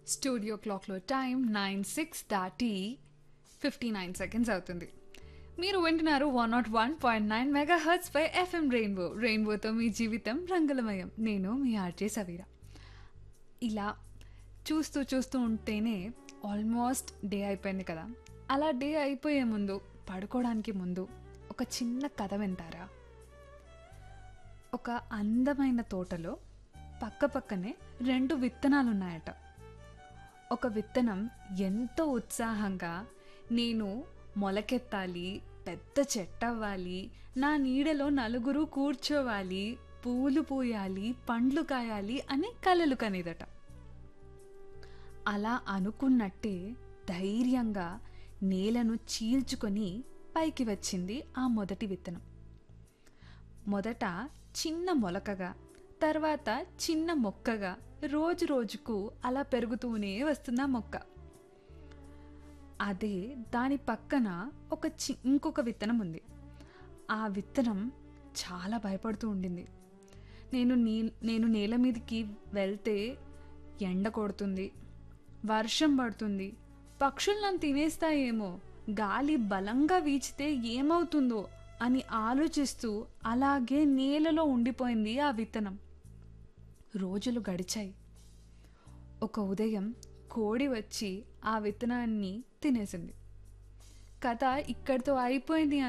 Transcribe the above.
studio క్లాక్లో time nine six దాటి fifty nine seconds అవుతుంది మీరు వింటున్నారు one naught one point nine mega hertz పై ఎఫ్ఎం రెయిన్బో రెయిన్బోతో మీ జీవితం రంగులమయం నేను మీ ఆర్జే సవీరా ఇలా చూస్తూ చూస్తూ ఉంటేనే ఆల్మోస్ట్ డే అయిపోయింది కదా అలా డే అయిపోయే ముందు పడుకోవడానికి ముందు ఒక చిన్న కథ వింటారా ఒక అందమైన తోటలో పక్క పక్కనే రెండు విత్తనాలు ఉన్నాయట ఒక విత్తనం ఎంతో ఉత్సాహంగా నేను మొలకెత్తాలి పెద్ద చెట్టు అవ్వాలి నా నీడలో నలుగురు కూర్చోవాలి పూలు పూయాలి పండ్లు కాయాలి అని కలలు కనేదట అలా అనుకున్నట్టే ధైర్యంగా నేలను చీల్చుకొని పైకి వచ్చింది ఆ మొదటి విత్తనం మొదట చిన్న మొలకగా తర్వాత చిన్న మొక్కగా రోజు రోజుకు అలా పెరుగుతూనే వస్తుంది ఆ మొక్క అదే దాని పక్కన ఒక చి ఇంకొక విత్తనం ఉంది ఆ విత్తనం చాలా భయపడుతూ ఉండింది నేను నీ నేను నేల మీదకి వెళ్తే ఎండ కొడుతుంది వర్షం పడుతుంది పక్షులు నన్ను తినేస్తాయేమో గాలి బలంగా వీచితే ఏమవుతుందో అని ఆలోచిస్తూ అలాగే నేలలో ఉండిపోయింది ఆ విత్తనం రోజులు గడిచాయి ఒక ఉదయం కోడి వచ్చి ఆ విత్తనాన్ని తినేసింది కథ ఇక్కడితో అయిపోయింది